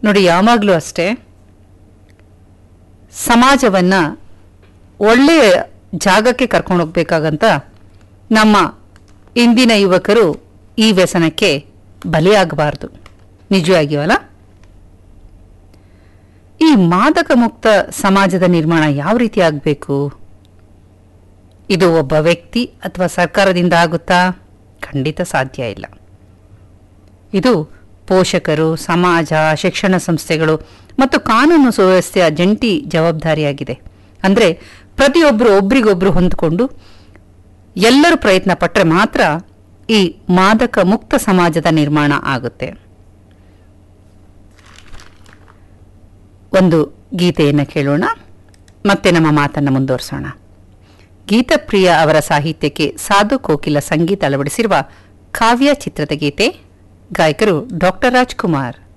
ನೋಡಿ ಯಾವಾಗಲೂ ಅಷ್ಟೇ ಸಮಾಜವನ್ನ ಒಳ್ಳೆಯ ಜಾಗಕ್ಕೆ ಕರ್ಕೊಂಡು ಹೋಗ್ಬೇಕಾಗಂತ ನಮ್ಮ ಇಂದಿನ ಯುವಕರು ಈ ವ್ಯಸನಕ್ಕೆ ಬಲಿಯಾಗಬಾರ್ದು ನಿಜವಾಗಿಯಲ್ಲ ಈ ಮಾದಕ ಮುಕ್ತ ಸಮಾಜದ ನಿರ್ಮಾಣ ಯಾವ ರೀತಿ ಆಗಬೇಕು ಇದು ಒಬ್ಬ ವ್ಯಕ್ತಿ ಅಥವಾ ಸರ್ಕಾರದಿಂದ ಆಗುತ್ತಾ ಖಂಡಿತ ಸಾಧ್ಯ ಇಲ್ಲ ಇದು ಪೋಷಕರು ಸಮಾಜ ಶಿಕ್ಷಣ ಸಂಸ್ಥೆಗಳು ಮತ್ತು ಕಾನೂನು ಸುವ್ಯವಸ್ಥೆಯ ಜಂಟಿ ಜವಾಬ್ದಾರಿಯಾಗಿದೆ ಅಂದರೆ ಪ್ರತಿಯೊಬ್ಬರು ಒಬ್ರಿಗೊಬ್ರು ಹೊಂದಿಕೊಂಡು ಎಲ್ಲರೂ ಪ್ರಯತ್ನ ಪಟ್ಟರೆ ಮಾತ್ರ ಈ ಮಾದಕ ಮುಕ್ತ ಸಮಾಜದ ನಿರ್ಮಾಣ ಆಗುತ್ತೆ ಒಂದು ಗೀತೆಯನ್ನು ಕೇಳೋಣ ಮತ್ತೆ ನಮ್ಮ ಮಾತನ್ನು ಮುಂದುವರಿಸೋಣ ಗೀತಪ್ರಿಯ ಅವರ ಸಾಹಿತ್ಯಕ್ಕೆ ಸಾಧು ಕೋಕಿಲ ಸಂಗೀತ ಅಳವಡಿಸಿರುವ ಕಾವ್ಯ ಚಿತ್ರದ ಗೀತೆ ಗಾಯಕರು ಡಾಕ್ಟರ್ ರಾಜ್ಕುಮಾರ್